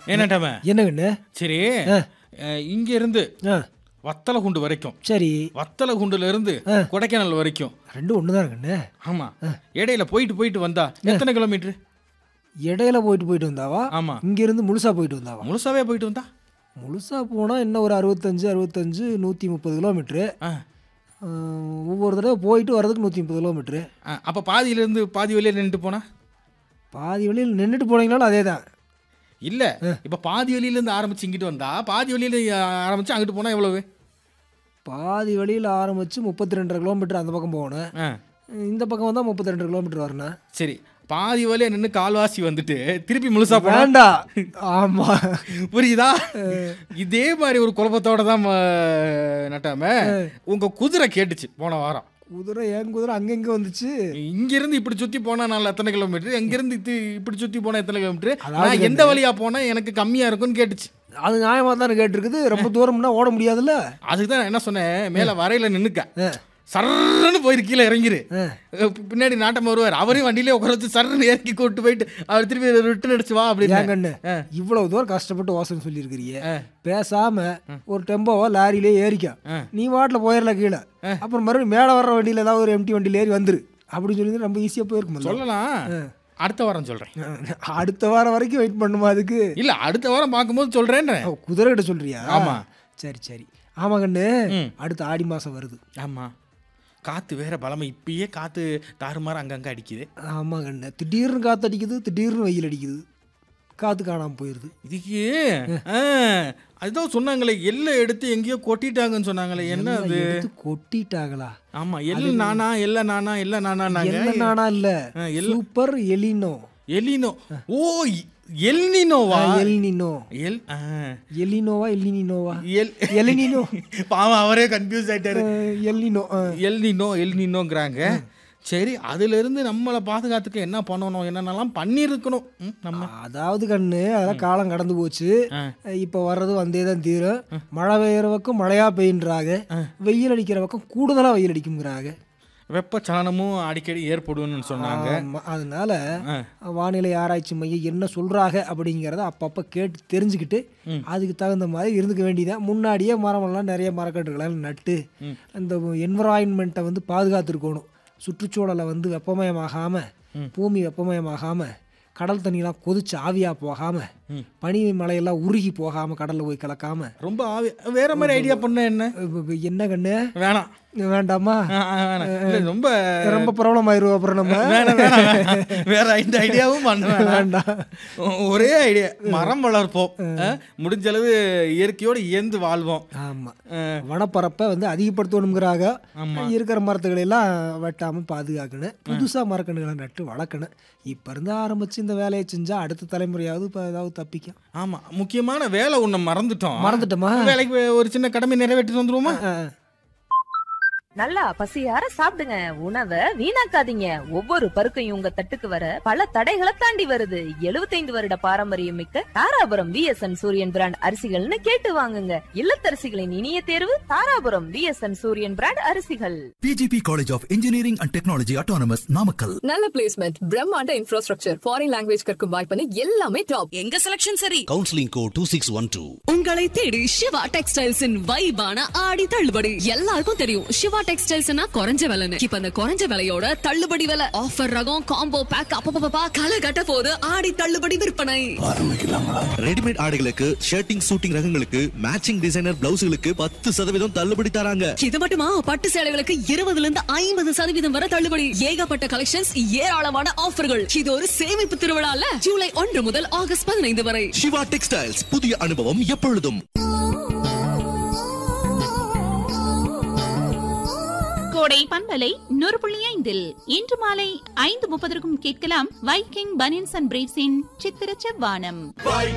ஏன்னாட்டாம என்ன கண்ணு சரி ஆ. அஹ், இங்க இருந்து ஆ வத்தலகுண்டு வரைக்கும் சரி வத்தலகுண்டுல இருந்து கொடைக்கானல் வரைக்கும் ரெண்டும் ஒன்று தான் கண்ணு ஆமா இடையில போயிட்டு போயிட்டு வந்தா எத்தனை கிலோமீட்டர் இடையில போயிட்டு போயிட்டு வந்தாவா ஆமா இங்கேருந்து முழுசா போயிட்டு வந்தாவா முழுசாவே போயிட்டு வந்தா முழுசா போனால் இன்னும் ஒரு அறுபத்தஞ்சு அறுபத்தஞ்சு நூற்றி முப்பது கிலோமீட்ரு ஆ. ஒவ்வொரு தடவை போயிட்டு வர்றதுக்கு நூற்றி முப்பது கிலோமீட்ரு ஆ, அப்ப பாதியில இருந்து பாதி வழியில நின்றுட்டு போனா பாதி வழியில் நின்றுட்டு போனீங்கனாலும் அதே தான் இல்ல இப்ப பாதி வழியில இருந்து ஆரம்பிச்சு இங்கிட்டு வந்தா பாதி வழியில ஆரம்பிச்சு அங்கிட்டு போனா எவ்வளவு பாதி வழியில் ஆரம்பித்து முப்பத்தி ரெண்டரை கிலோமீட்டர் அந்த பக்கம் போகணும் ஆ, இந்த பக்கம் வந்தால் முப்பத்தி ரெண்டு கிலோமீட்டர் வரணும் சரி பாதி வழியா நின்று கால்வாசி வந்துட்டு திருப்பி முழுசா போனா வேண்டாம் ஆமாம் புரியுதா இதே மாதிரி ஒரு குழப்பத்தோட தான் ம- நட்டாம உங்க குதிரை கேட்டுச்சு போன வாரம் குதிரை ஏன் குதிரை அங்கங்கே வந்துச்சு இங்க இருந்து இப்படி சுத்தி போனா நான் எத்தனை கிலோமீட்டர் எங்க இருந்து இது இப்படி சுத்தி போனா எத்தனை கிலோமீட்டர் அதாவது நான் எந்த வழியா போனா எனக்கு கம்மியா இருக்கும்னு கேட்டுச்சு அது நியாயமாக தானே கேட்டிருக்குது ரொம்ப தூரம்னா ஓட முடியாதுல்ல அதுக்கு தான் நான் என்ன சொன்னேன் மேல வரையில நின்னுக்க சர்ன்னு போயிரு கீழே இறங்கிரு அஹ் பின்னாடி நாட்டம் வருவார் அவரையும் வண்டியிலே உட்கார வச்சு சர்ன்னு இறக்கி கூட்டு போயிட்டு அவர் திருப்பி ரிட்டர்ன் அடிச்சு வா ஏன் அப்படின்னு கண்ணு இவ்வளவு தூரம் கஷ்டப்பட்டு வாசனை சொல்லியிருக்கிறியே பேசாம ஒரு டெம்போவோ லாரியிலே ஏறிக்க நீ வாட்டில் போயிடல கீழே அப்புறம் மறுபடியும் மேலே வர்ற வண்டியில் ஏதாவது ஒரு எம்டி வண்டியில் ஏறி வந்துரு அப்படின்னு சொல்லி ரொம்ப ஈஸியாக போயிருக்கும் சொல்லலாம் அடுத்த வாரம் சொல்றேன் அடுத்த வாரம் வரைக்கும் வெயிட் பண்ணுமா அதுக்கு இல்ல அடுத்த வாரம் பார்க்கும்போது சொல்றேன்னு ஓ, குதிரை கிட்ட சொல்றியா ஆமா. சரி சரி ஆமா கண்ணு ம். அடுத்த ஆடி மாசம் வருது ஆமா காத்து வேற பலமை இப்பயே காத்து தாறுமாறு அங்கங்க அடிக்குது ஆமா கண்ணு திடீர்னு காத்து அடிக்குது திடீர்னு வெயில் அடிக்குது காத்து காணாம போயிருது இதுக்கு ஆ, அதுதான் சொன்னாங்களே எல்லை எடுத்து எங்கேயோ கொட்டிட்டாங்கன்னு சொன்னாங்களே என்ன அது எடுத்து கொட்டிட்டாங்களா ஆமா எல் நானா எல்ல நானா எல்ல நானா என்ன நானா இல்ல ஆ, சூப்பர் எலினோ எலினோ ஓ எல்னினோவா எல்னினோ எல் ஆ. எலினோவா எல்லினோவா எல் எலினினோ பாவம் அவரே கன்ஃபியூஸ் ஆயிட்டாரு எல்னினோ எல்னினோ எல்னினோங்கிறாங்க சரி அதுல இருந்து நம்மளை பாதுகாத்துக்க என்ன பண்ணணும் என்னென்னலாம் பண்ணியிருக்கணும் ம், நம்ம அதாவது கண்ணு அதெல்லாம் காலம் கடந்து போச்சு ஆ. இப்போ வர்றது வந்தே தான் தீரும் மழை பெய்யற பக்கம் மழையா பெய்யுன்றாங்க வெயில் அடிக்கிற பக்கம் கூடுதலா வெயில் அடிக்குங்கிறாங்க வெப்பச்சலனமும் அடிக்கடி ஏற்படும்னு சொன்னாங்க ஆமா, அதனால ஆ. வானிலை ஆராய்ச்சி மையம் என்ன சொல்றாங்க அப்படிங்கிறத அப்பப்போ கேட்டு தெரிஞ்சுக்கிட்டு அதுக்கு தகுந்த மாதிரி இருந்துக்க வேண்டியதான் முன்னாடியே மரமெல்லாம் நிறைய மரக்கன்றுகளெல்லாம் நட்டு அந்த என்வரான்மெண்ட்டை வந்து பாதுகாத்துருக்கணும் சுற்றுச்சூழலை வந்து வெப்பமயமாகாம பூமி வெப்பமயமாகாம கடல் தண்ணியெல்லாம் கொதிச்சு ஆவியா போகாம பனி மழையெல்லாம் உருகி போகாம கடல்ல போய் கலக்காம ரொம்ப ஆவி வேற மாதிரி ஐடியா பண்ண என்ன இப்ப- இப்ப என்ன கண்ணு வேணாம் வேண்டாமா ஆ, ஆ, வேணாம். இல்ல, ரொம்ப ரொம்ப ப்ராப்ளம் ஆயிரும் அப்புறம் நம்ம வேணாம், வேணாம், வேணாம். வேற இந்த ஐடியாவும் பண்ண வேணாம் வேண்டாம் ஒ- ஒரே ஐடியா மரம் வளர்ப்போம் ஆ, முடிஞ்ச அளவு இயற்கையோடு இயந்து வாழ்வோம் ஆமா ஆ, வனப்பரப்பை வந்து அதிகப்படுத்தணுங்கிறாக இருக்கிற மரத்துகளை எல்லாம் வெட்டாம பாதுகாக்கணும் புதுசா மரக்கன்றுகளை நட்டு வளர்க்கணும் இப்ப இருந்து ஆரம்பிச்சு இந்த வேலையை செஞ்சா அடுத்த தலைமுறையாவது இப்போ ஏதாவது தப்பிக்கும் ஆமா முக்கியமான வேலை ஒண்ணு மறந்துட்டோம் மறந்துட்டோமா வேலைக்கு போய் ஒரு சின்ன கடமை நிறைவேற்றி வந்துருவோமா ஆ, நல்லா பசியார சாப்பிடுங்க உணவை வீணாக்காதீங்க ஒவ்வொரு பருக்கையும் உங்க தட்டுக்கு வர பல தடைகளை தாண்டி வருது 75 வருட பாரம்பரியம் மிக்க தாராபுரம் விஎஸ்என் சூரியன் பிராண்ட் அரிசிகள்னு கேட்டு வாங்குங்க இல்லத்தரசிகளின் இனிய தேர்வு தாராபுரம் விஎஸ்என் சூரியன் பிராண்ட் அரிசிகள் PGP College of Engineering and Technology Autonomous Namakkal. நல்ல பிளேஸ்மெண்ட் பிரம்மாண்ட இன்ஃப்ராஸ்ட்ரக்சர் ஃபாரின் லாங்குவேஜ் கற்கும் வாய்ப்புன்னு எல்லாமே டாப் எங்க செலக்ஷன் சரி counseling code 2612 உங்களை தேடி சிவா டெக்ஸ்டைல்ஸின் வைபான ஆடி தள்ளுபடி எல்லாருக்கும் தெரியும் சிவா டெக்ஸ்டைல்ஸ்னா குறைஞ்ச விலைன்னு இப்ப அந்த குறைஞ்ச விலையோட தள்ளுபடி விலை ஆஃபர் ரகம் காம்போ பேக் அப்பப்பா களை கட்ட போது ஆடி தள்ளுபடி விற்பனை ரெடிமேட் ஆடைகளுக்கு ஷர்ட்டிங் சூட்டிங் ரகங்களுக்கு மேட்சிங் டிசைனர் பிளவுஸ்களுக்கு பத்து சதவீதம் தள்ளுபடி தராங்க இது மட்டுமா பட்டு சேலைகளுக்கு இருபதுல இருந்து ஐம்பது சதவீதம் வரை தள்ளுபடி ஏகப்பட்ட கலெக்ஷன்ஸ் ஏராளமான ஆஃபர்கள் இது ஒரு சேமிப்பு திருவிழால ஜூலை ஒன்று முதல் ஆகஸ்ட் பதினைந்து வரை சிவா டெக்ஸ்டைல்ஸ் புதிய அனுபவம் எப்பொழுதும் கோடை பண்பலை நூறு புள்ளி ஐந்தில் இன்று மாலை ஐந்து முப்பதற்கும் கேட்கலாம் வைக்கிங் பனியன்ஸ் அண்ட் பிரேவ்ஸின் சித்திர செவ்வானம்